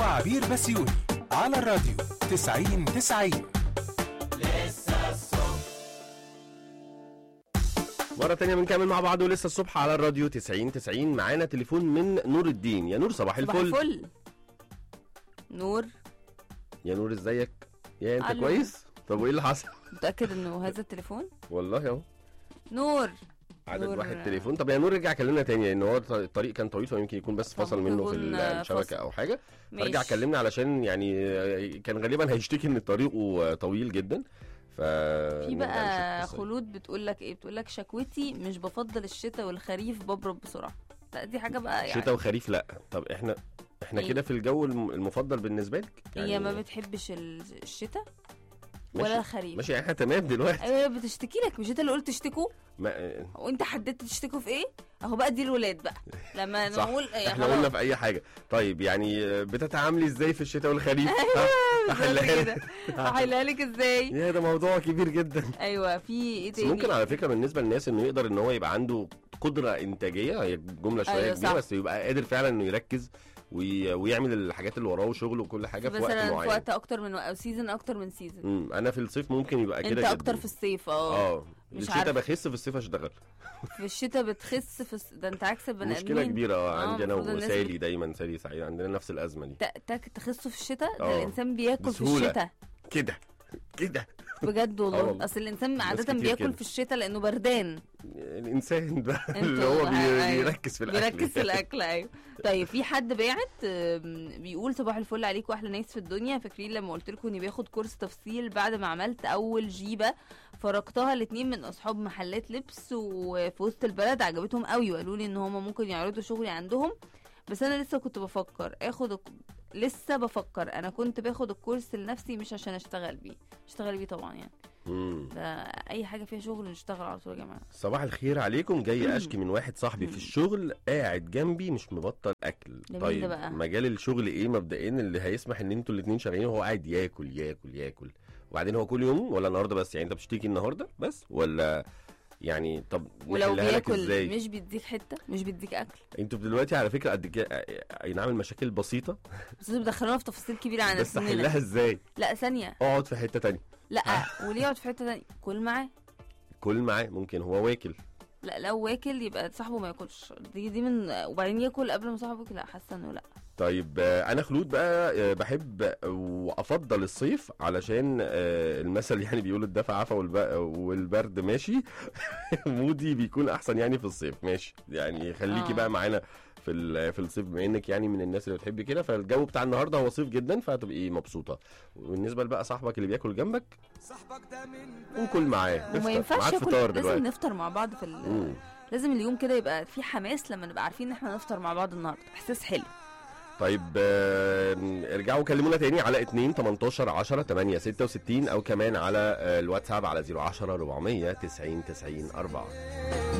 وعبير بسيوني على الراديو 90 90 مرة تانية بنكمل مع بعض ولسه الصبح على الراديو 90 90 معانا تليفون من نور الدين يا نور صباح صباح الفل الفل نور يا نور ازيك يا انت ألو. كويس طب وايه اللي حصل متأكد انه هذا التليفون والله اهو نور عدد نور- واحد تليفون طب يا نور رجع كلمنا تاني ان هو الط- الطريق كان طويل فيمكن يكون بس طب فصل ممكن منه في يكون، ال- آه، الشبكه فصل. او حاجه ماشي. فرجع كلمنا علشان يعني آه، كان غالبا هيشتكي ان طريقه طويل جدا ف في بقى خلود بتقول لك ايه بتقول لك شكوتي مش بفضل الشتاء والخريف ببرد بسرعه لا دي حاجه بقى يعني شتاء وخريف لا طب احنا احنا إيه؟ كده في الجو الم- المفضل بالنسبه لك هي ما بتحبش ال- الشتاء ماشي. ولا الخريف ماشي احنا تمام دلوقتي ايوه بتشتكي لك مش انت اللي قلت تشتكوا ما... وانت حددت تشتكوا في ايه اهو بقى دي الولاد بقى لما صح نقول إيه احنا خلاص. قلنا في اي حاجه طيب يعني آه، بتتعاملي ازاي في الشتاء والخريف ها؟ بالظبط أحلها كده لك. هحلها لك ازاي يا ده موضوع كبير جدا ايوه في ايه بس تاني ممكن على فكره بالنسبه للناس انه يقدر ان هو يبقى عنده قدره انتاجيه هي جمله شويه أيوة كبيره صح. بس يبقى قادر فعلا انه يركز وي... ويعمل الحاجات اللي وراه وشغله وكل حاجه في وقت مثلا في معين وقت اكتر من او سيزون اكتر من سيزون امم انا في الصيف ممكن يبقى كده انت جدا اكتر في الصيف اه اه مش الشتاء عارفة. بخس في الصيف اشتغل في الشتاء بتخس في الس... ده انت عكس البني مشكله ادمين كبيره آه، آه، عندي انا المفروض الناس وسالي دايما سالي سعيد عندنا نفس الازمه دي ت- تك تخسوا في الشتاء ده آه. الانسان بياكل في بسهولة. الشتاء كده كده بجد آه والله والله. اصل الانسان ناس عاده كتير بياكل كده. في الشتاء لانه بردان الانسان بقى انتوا- اللي هو بي... أيوة. بيركز في الاكل بيركز في الاكل ايوه طيب في حد باعت آم، بيقول صباح الفل عليكم احلى ناس في الدنيا فاكرين لما قلت لكم اني باخد كورس تفصيل بعد ما عملت اول جيبه فرقتها الاتنين من اصحاب محلات لبس وفي وسط البلد عجبتهم قوي وقالوا لي ان هم ممكن يعرضوا شغلي عندهم بس انا لسه كنت بفكر اخد الك- لسه بفكر انا كنت باخد الكورس لنفسي مش عشان اشتغل بيه اشتغل بيه طبعا يعني مم. ده اي حاجه فيها شغل نشتغل على طول يا جماعه صباح الخير عليكم جاي اشكي من واحد صاحبي في الشغل قاعد جنبي مش مبطل اكل ده مين طيب ده بقى؟ مجال الشغل ايه مبدئيا اللي هيسمح ان انتوا الاثنين شغالين وهو قاعد ياكل ياكل ياكل وبعدين هو كل يوم ولا النهارده بس يعني انت بتشتكي النهارده بس ولا يعني طب ولو نحلها لك بياكل ازاي مش بيديك حته مش بيديك اكل انتوا دلوقتي على فكره قد كده اي نعم المشاكل بسيطه بس انتوا بتدخلونا في تفاصيل كبيره عن بس نفسنا احلها ازاي لا ثانيه اقعد في حته تانية لا وليه يقعد في حته ثانيه كل معاه كل معاه ممكن هو واكل لا لو واكل يبقى صاحبه ما ياكلش دي دي من وبعدين ياكل قبل ما صاحبه ياكل لا حاسه انه لا طيب آه، انا خلود بقى آه، بحب وافضل الصيف علشان آه، المثل يعني بيقول الدفع عفا والب- والبرد ماشي مودي بيكون احسن يعني في الصيف ماشي يعني خليكي آه. بقى معانا في ال- في الصيف بما انك يعني من الناس اللي بتحب كده فالجو بتاع النهارده هو صيف جدا فهتبقي مبسوطه وبالنسبه بقى صاحبك اللي بياكل جنبك وكل معاه وما افطر. ينفعش معاك ياكل فطار لازم دلوقتي نفطر مع بعض في ال... مم. لازم اليوم كده يبقى في حماس لما نبقى عارفين ان احنا نفطر مع بعض النهارده احساس حلو طيب آه، ارجعوا كلمونا تاني على 2 18 10 8 66 او كمان على آه، الواتساب على 010 400 90 90 4